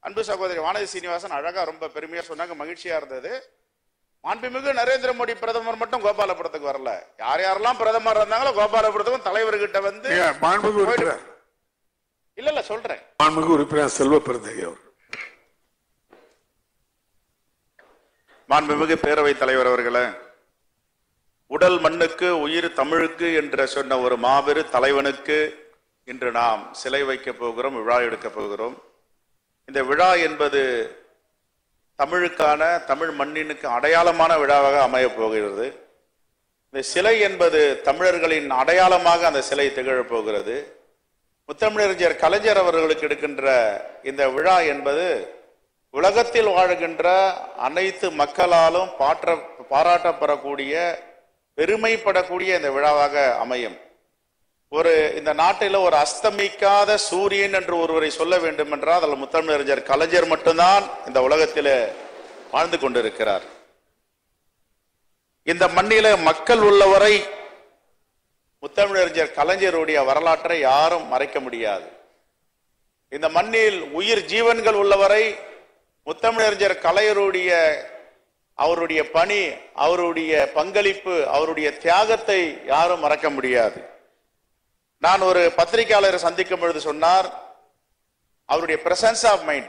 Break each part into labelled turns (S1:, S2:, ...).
S1: அன்பு சகோதரி வானதி சீனிவாசன் அழகா ரொம்ப பெருமையா சொன்னாங்க மகிழ்ச்சியா இருந்தது மாண்புமிகு நரேந்திர மோடி பிரதமர் மட்டும் கோபாலபுரத்துக்கு வரல யார் யாரெல்லாம் பிரதமர் இருந்தாங்களோ கோபாலபுரத்துக்கும் தலைவர்கிட்ட வந்து
S2: ஐயா, மாண்புமிகு உறுப்பினர்
S1: இல்ல இல்ல சொல்றேன்
S2: மாண்புமிகு உறுப்பினர் செல்வ பெருந்தகை அவர்
S1: மாண்புமிகு பேரவைத் தலைவர் அவர்களே உடல் மண்ணுக்கு உயிர் தமிழுக்கு என்று சொன்ன ஒரு மாபெரு தலைவனுக்கு இன்று நாம் சிலை வைக்கப் போகிறோம் விழா எடுக்கப் போகிறோம் இந்த விழா என்பது தமிழுக்கான தமிழ் மண்ணினுக்கு அடையாளமான விழாவாக அமையப் போகிறது இந்த சிலை என்பது தமிழர்களின் அடையாளமாக அந்த சிலை திகழப் போகிறது முத்தமிழறிஞர் கலைஞர் அவர்களுக்கு எடுக்கின்ற இந்த விழா என்பது உலகத்தில் வாழ்கின்ற அனைத்து மக்களாலும் பாற்ற பாராட்டப்படக்கூடிய பெருமைப்படக்கூடிய இந்த விழாவாக அமையும் ஒரு இந்த நாட்டில ஒரு அஸ்தமிக்காத சூரியன் என்று ஒருவரை சொல்ல வேண்டும் என்றால் அதில் முத்தமிழறிஞர் கலைஞர் மட்டும்தான் இந்த உலகத்திலே வாழ்ந்து கொண்டிருக்கிறார் இந்த மண்ணில மக்கள் உள்ளவரை முத்தமிழறிஞர் கலைஞருடைய வரலாற்றை யாரும் மறைக்க முடியாது இந்த மண்ணில் உயிர் ஜீவன்கள் உள்ளவரை முத்தமிழறிஞர் கலைஞருடைய அவருடைய பணி அவருடைய பங்களிப்பு அவருடைய தியாகத்தை யாரும் மறக்க முடியாது நான் ஒரு பத்திரிகையாளரை சந்திக்கும் பொழுது சொன்னார் அவருடைய பிரசன்ஸ் ஆஃப் மைண்ட்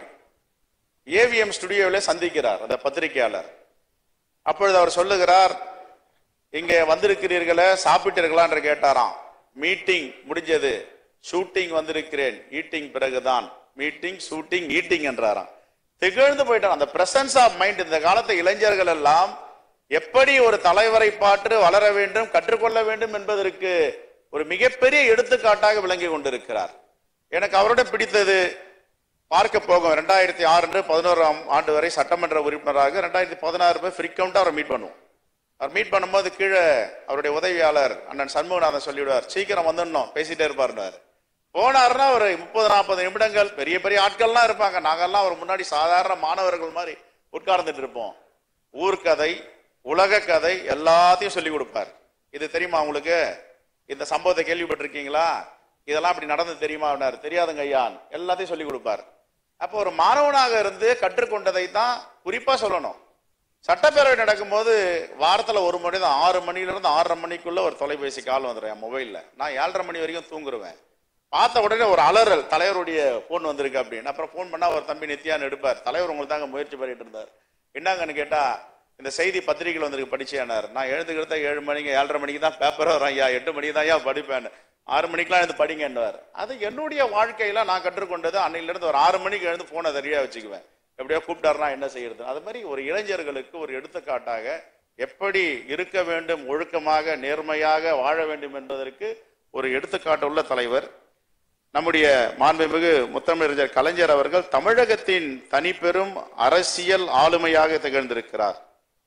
S1: ஏவிஎம் ஸ்டுடியோவில் சந்திக்கிறார் அந்த பத்திரிகையாளர் அப்பொழுது அவர் சொல்லுகிறார் இங்கே வந்திருக்கிறீர்களே சாப்பிட்டீர்களா என்று கேட்டாராம் மீட்டிங் முடிஞ்சது ஷூட்டிங் வந்திருக்கிறேன் ஈட்டிங் பிறகுதான் மீட்டிங் ஷூட்டிங் ஈட்டிங் என்றாராம் திகழ்ந்து போயிட்டார் அந்த பிரசன்ஸ் ஆஃப் மைண்ட் இந்த காலத்து இளைஞர்கள் எல்லாம் எப்படி ஒரு தலைவரை பாற்று வளர வேண்டும் கற்றுக்கொள்ள வேண்டும் என்பதற்கு ஒரு மிகப்பெரிய எடுத்துக்காட்டாக விளங்கி கொண்டிருக்கிறார் எனக்கு அவரோட பிடித்தது பார்க்க போகும் ரெண்டாயிரத்தி ஆறு பதினோராம் ஆண்டு வரை சட்டமன்ற உறுப்பினராக ரெண்டாயிரத்தி பதினாறு போய் ஃப்ரீக்வெண்டா அவரை மீட் பண்ணுவோம் அவர் மீட் பண்ணும்போது கீழே அவருடைய உதவியாளர் அண்ணன் சண்முகநாதன் சொல்லிவிடுவார் சீக்கிரம் வந்துடணும் பேசிட்டே இருப்பாருன்னாரு போனாருன்னா ஒரு முப்பது நாற்பது நிமிடங்கள் பெரிய பெரிய ஆட்கள்லாம் இருப்பாங்க நாங்கெல்லாம் ஒரு முன்னாடி சாதாரண மாணவர்கள் மாதிரி உட்கார்ந்துட்டு இருப்போம் ஊர்க்கதை உலக கதை எல்லாத்தையும் சொல்லி கொடுப்பார் இது தெரியுமா உங்களுக்கு இந்த சம்பவத்தை கேள்விப்பட்டிருக்கீங்களா இதெல்லாம் அப்படி நடந்து தெரியுமா அப்படின்னாரு தெரியாதுங்க ஐயான் எல்லாத்தையும் சொல்லி கொடுப்பார் அப்போ ஒரு மாணவனாக இருந்து கற்றுக்கொண்டதை தான் குறிப்பா சொல்லணும் சட்டப்பேரவை நடக்கும்போது வாரத்துல ஒரு மணி தான் ஆறு மணில இருந்து ஆறரை மணிக்குள்ள ஒரு தொலைபேசி கால் வந்துடும் என் மொபைல்ல நான் ஏழரை மணி வரைக்கும் தூங்குருவேன் பார்த்த உடனே ஒரு அலறல் தலைவருடைய போன் வந்திருக்கு அப்படின்னு அப்புறம் போன் பண்ணா ஒரு தம்பி நித்யான்னு எடுப்பார் தலைவர் உங்களுக்கு தாங்க முயற்சி பண்ணிட்டு இருந்தார் என்னங்கன்னு கேட்டா இந்த செய்தி பத்திரிகையில் வந்திருக்கு படிச்சேனார் நான் எழுந்துக்கிறத ஏழு மணிக்கு ஏழரை மணிக்கு தான் பேப்பர் வரும் ஐயா எட்டு மணிக்கு தான் ஐயா படிப்பேன் ஆறு மணிக்கெல்லாம் எழுந்து படிங்கன்னுவார் அது என்னுடைய வாழ்க்கையில நான் கற்றுக்கொண்டது அன்னையில இருந்து ஒரு ஆறு மணிக்கு எழுந்து போனை சரியா வச்சுக்குவேன் எப்படியோ கூப்பிட்டாருன்னா என்ன செய்யறது அது மாதிரி ஒரு இளைஞர்களுக்கு ஒரு எடுத்துக்காட்டாக எப்படி இருக்க வேண்டும் ஒழுக்கமாக நேர்மையாக வாழ வேண்டும் என்பதற்கு ஒரு எடுத்துக்காட்டு உள்ள தலைவர் நம்முடைய மாண்புமிகு முத்தமிழறிஞர் கலைஞர் அவர்கள் தமிழகத்தின் தனிப்பெரும் அரசியல் ஆளுமையாக திகழ்ந்திருக்கிறார்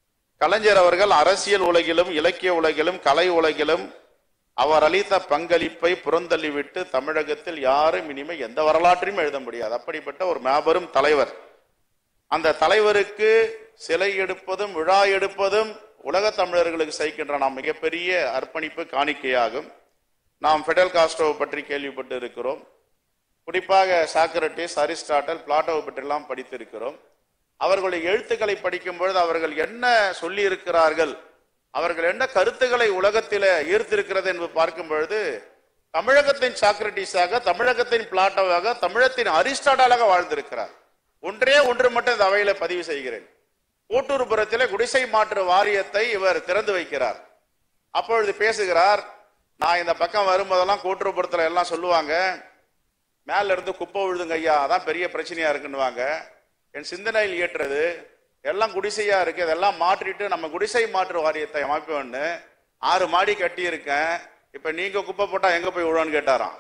S1: கலைஞர் அவர்கள் அரசியல் உலகிலும் இலக்கிய உலகிலும் கலை உலகிலும் அவர் அளித்த பங்களிப்பை புறந்தள்ளிவிட்டு தமிழகத்தில் யாரும் இனிமே எந்த வரலாற்றையும் எழுத முடியாது அப்படிப்பட்ட ஒரு மாபெரும் தலைவர் அந்த தலைவருக்கு சிலை எடுப்பதும் விழா எடுப்பதும் உலக தமிழர்களுக்கு செய்கின்ற நாம் மிகப்பெரிய அர்ப்பணிப்பு காணிக்கையாகும் நாம் ஃபெடல் காஸ்ட்ரோவை பற்றி கேள்விப்பட்டு இருக்கிறோம் குறிப்பாக சாக்ரட்டிஸ் அரிஸ்டாட்டல் பிளாட்டோவை பற்றியெல்லாம் படித்திருக்கிறோம் அவர்களுடைய எழுத்துக்களை படிக்கும் பொழுது அவர்கள் என்ன சொல்லி இருக்கிறார்கள் அவர்கள் என்ன கருத்துக்களை உலகத்தில ஈர்த்திருக்கிறது என்று பார்க்கும் பொழுது தமிழகத்தின் சாக்ரட்டிஸாக தமிழகத்தின் பிளாட்டோவாக தமிழத்தின் அரிஸ்டாட்டலாக வாழ்ந்திருக்கிறார் ஒன்றே ஒன்று மட்டும் இந்த அவையில பதிவு செய்கிறேன் கோட்டூர்புரத்திலே குடிசை மாற்று வாரியத்தை இவர் திறந்து வைக்கிறார் அப்பொழுது பேசுகிறார் நான் இந்த பக்கம் வரும்போதெல்லாம் கோட்டூர்புரத்துல எல்லாம் சொல்லுவாங்க மேல இருந்து குப்பை விழுதுங்க ஐயா அதான் பெரிய பிரச்சனையா இருக்குன்னுவாங்க என் சிந்தனையில் ஏற்றது எல்லாம் குடிசையா இருக்கு இதெல்லாம் மாற்றிட்டு நம்ம குடிசை மாற்று வாரியத்தை அமைப்போம்னு ஆறு மாடி கட்டி இருக்கேன் இப்ப நீங்க குப்பை போட்டா எங்க போய் விழுவோன்னு கேட்டாராம்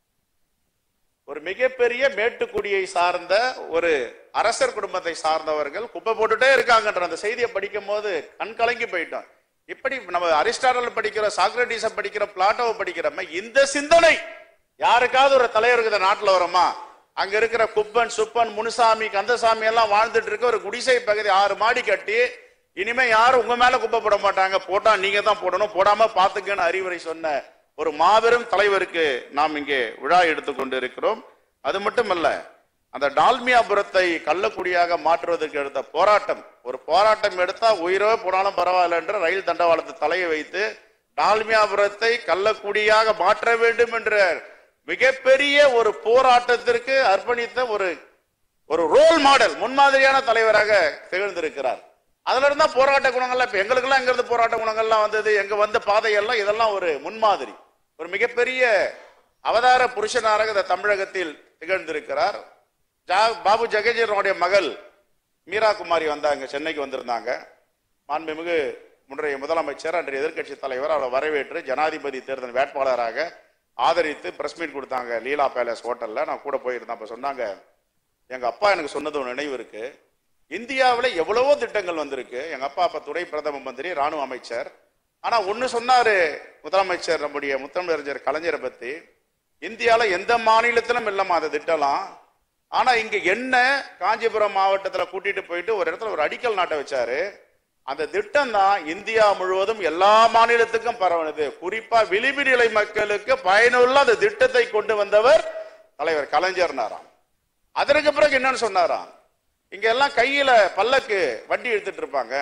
S1: ஒரு மிகப்பெரிய மேட்டுக்குடியை சார்ந்த ஒரு அரசர் குடும்பத்தை சார்ந்தவர்கள் குப்பை போட்டுட்டே இருக்காங்கன்ற அந்த செய்தியை படிக்கும் போது கண் கலங்கி போயிட்டோம் இப்படி நம்ம அரிஸ்டாட்டல் படிக்கிற சாக்ரட்டிஸ படிக்கிற பிளாட்டோவை படிக்கிறோம் இந்த சிந்தனை யாருக்காவது ஒரு தலைவருக்கு இந்த நாட்டுல வருமா அங்க இருக்கிற குப்பன் சுப்பன் முனுசாமி கந்தசாமி எல்லாம் வாழ்ந்துட்டு இருக்க ஒரு குடிசை பகுதி ஆறு மாடி கட்டி இனிமே யாரும் உங்க மேல குப்பை போட மாட்டாங்க போட்டா நீங்க தான் போடணும் போடாம பாத்துக்கன்னு அறிவுரை சொன்ன ஒரு மாபெரும் தலைவருக்கு நாம் இங்கே விழா எடுத்துக்கொண்டு இருக்கிறோம் அது மட்டுமல்ல அந்த டால்மியாபுரத்தை கள்ளக்குடியாக மாற்றுவதற்கு எடுத்த போராட்டம் ஒரு போராட்டம் எடுத்தா உயிரோ போனாலும் பரவாயில்ல என்று ரயில் தண்டவாளத்தை தலையை வைத்து டால்மியாபுரத்தை கள்ளக்குடியாக மாற்ற வேண்டும் என்ற மிகப்பெரிய ஒரு போராட்டத்திற்கு அர்ப்பணித்த ஒரு ஒரு ரோல் மாடல் முன்மாதிரியான தலைவராக திகழ்ந்திருக்கிறார் அதுல இருந்தா போராட்ட குணங்கள்லாம் இப்ப எங்களுக்கெல்லாம் எங்க இருந்து போராட்ட குணங்கள்லாம் வந்தது எங்க வந்த பாதையெல்லாம் இதெல்லாம் ஒரு முன்மாதிரி ஒரு மிகப்பெரிய அவதார புருஷனாக இந்த தமிழகத்தில் திகழ்ந்திருக்கிறார் ஜா- பாபு ஜெகஜீரனுடைய மகள் மீரா குமாரி வந்தாங்க சென்னைக்கு வந்திருந்தாங்க மாண்புமிகு முன்றைய முதலமைச்சர் அன்றைய எதிர்க்கட்சி தலைவர் அவரை வரவேற்று ஜனாதிபதி தேர்தல் வேட்பாளராக ஆதரித்து பிரஸ் மீட் கொடுத்தாங்க லீலா பேலஸ் ஹோட்டல்ல நான் கூட போயிருந்தேன் அப்ப சொன்னாங்க எங்க அப்பா எனக்கு சொன்னது ஒரு நினைவு இருக்கு இந்தியாவுல எவ்வளவோ திட்டங்கள் வந்திருக்கு எங்க அப்பா அப்ப துணை பிரதம மந்திரி ராணுவ அமைச்சர் ஆனா ஒண்ணு சொன்னாரு முதலமைச்சர் நம்முடைய முத்தமிழறிஞர் கலைஞரை பத்தி இந்தியால எந்த மாநிலத்திலும் இல்லமா அந்த திட்டம்லாம் ஆனா இங்க என்ன காஞ்சிபுரம் மாவட்டத்துல கூட்டிட்டு போயிட்டு ஒரு இடத்துல ஒரு அடிக்கல் நாட்ட வச்சாரு அந்த திட்டம் தான் இந்தியா முழுவதும் எல்லா மாநிலத்துக்கும் பரவனது குறிப்பா விளிம்பு நிலை மக்களுக்கு பயனுள்ள அந்த திட்டத்தை கொண்டு வந்தவர் தலைவர் கலைஞர்னாராம் அதற்கு பிறகு என்னன்னு சொன்னாராம் இங்க எல்லாம் கையில பல்லக்கு வண்டி எடுத்துட்டு இருப்பாங்க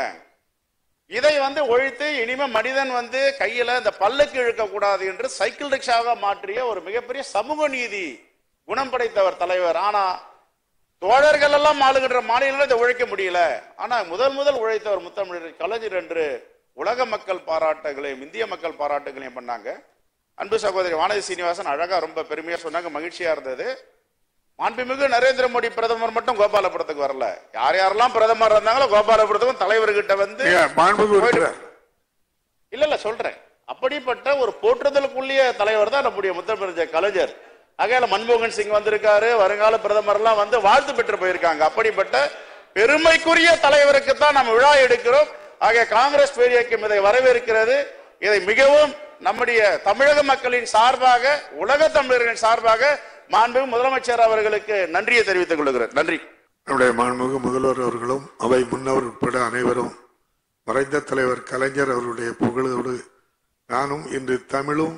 S1: இதை வந்து ஒழித்து இனிமே மனிதன் வந்து கையில இந்த பல்லக்கு இழுக்க கூடாது என்று சைக்கிள் ரிக்ஷாவாக மாற்றிய ஒரு மிகப்பெரிய சமூக நீதி குணம் படைத்தவர் தலைவர் ஆனா தோழர்கள் எல்லாம் ஆளுகின்ற மாநிலங்கள் இதை உழைக்க முடியல ஆனா முதல் முதல் உழைத்தவர் முத்தமிழர் கலைஞர் என்று உலக மக்கள் பாராட்டுகளையும் இந்திய மக்கள் பாராட்டுகளையும் பண்ணாங்க அன்பு சகோதரி வானதி சீனிவாசன் அழகா ரொம்ப பெருமையா சொன்னாங்க மகிழ்ச்சியா இருந்தது மாண்புமிகு நரேந்திர மோடி பிரதமர் மட்டும் கோபாலபுரத்துக்கு வரல யார் யாரெல்லாம் பிரதமர் இருந்தாங்களோ கோபாலபுரத்துக்கும் தலைவர்கிட்ட வந்து
S2: நீங்க மாண்புமிகு உறுப்பினர்
S1: இல்ல இல்ல சொல்றேன் அப்படிப்பட்ட ஒரு போற்றுதலுக்குள்ளேய தலைவர் தான் நம்முடைய முத்தமிழர் கலைஞர் ஆகையால மன்மோகன் சிங் வந்திருக்காரு வருங்கால பிரதமர் எல்லாம் வந்து வாழ்த்து பெற்று போயிருக்காங்க அப்படிப்பட்ட பெருமைக்குரிய தலைவருக்கு தான் நம்ம விழா எடுக்கிறோம் ஆகிய காங்கிரஸ் பேரியக்கம் இதை வரவேற்கிறது இதை மிகவும் நம்முடைய தமிழக மக்களின் சார்பாக உலக தமிழர்களின் சார்பாக மாண்பு முதலமைச்சர் அவர்களுக்கு நன்றியை தெரிவித்துக் கொள்கிறேன் நன்றி
S2: நம்முடைய மாண்புமிகு முதல்வர் அவர்களும் அவை முன்னவர் உட்பட அனைவரும் மறைந்த தலைவர் கலைஞர் அவருடைய புகழோடு நானும் இன்று தமிழும்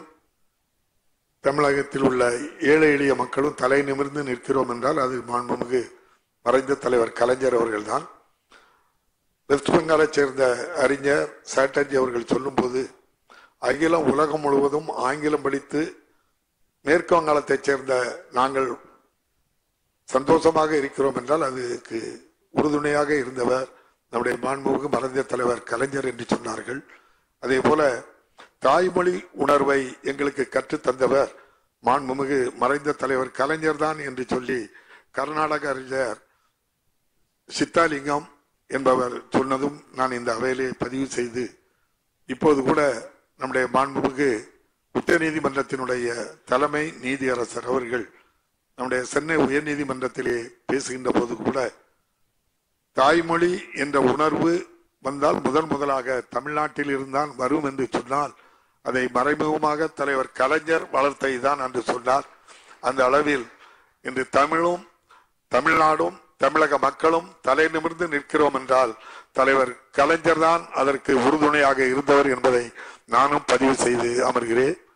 S2: தமிழகத்தில் உள்ள ஏழை எளிய மக்களும் தலை நிமிர்ந்து நிற்கிறோம் என்றால் அது மாண்புமிகு மறைந்த தலைவர் கலைஞர் அவர்கள்தான் வெஸ்ட் பெங்காலைச் சேர்ந்த அறிஞர் சாட்டர்ஜி அவர்கள் சொல்லும்போது அகிலம் உலகம் முழுவதும் ஆங்கிலம் படித்து மேற்கு வங்காளத்தைச் சேர்ந்த நாங்கள் சந்தோஷமாக இருக்கிறோம் என்றால் அதுக்கு உறுதுணையாக இருந்தவர் நம்முடைய மாண்புமிகு மறைந்த தலைவர் கலைஞர் என்று சொன்னார்கள் அதே போல தாய்மொழி உணர்வை எங்களுக்கு கற்றுத் தந்தவர் மாண்புமிகு மறைந்த தலைவர் கலைஞர் தான் என்று சொல்லி கர்நாடக அறிஞர் சித்தாலிங்கம் என்பவர் சொன்னதும் நான் இந்த அவையிலே பதிவு செய்து இப்போது கூட நம்முடைய மாண்புமிகு உச்சநீதிமன்றத்தினுடைய தலைமை நீதியரசர் அவர்கள் நம்முடைய சென்னை உயர்நீதிமன்றத்திலே பேசுகின்ற போது கூட தாய்மொழி என்ற உணர்வு வந்தால் முதன் முதலாக தமிழ்நாட்டில் இருந்தால் வரும் என்று சொன்னால் அதை மறைமுகமாக தலைவர் கலைஞர் வளர்த்தை தான் என்று சொன்னார் அந்த அளவில் இன்று தமிழும் தமிழ்நாடும் தமிழக மக்களும் தலை நிமிர்ந்து நிற்கிறோம் என்றால் தலைவர் கலைஞர் தான் அதற்கு உறுதுணையாக இருந்தவர் என்பதை நானும் பதிவு செய்து அமர்கிறேன்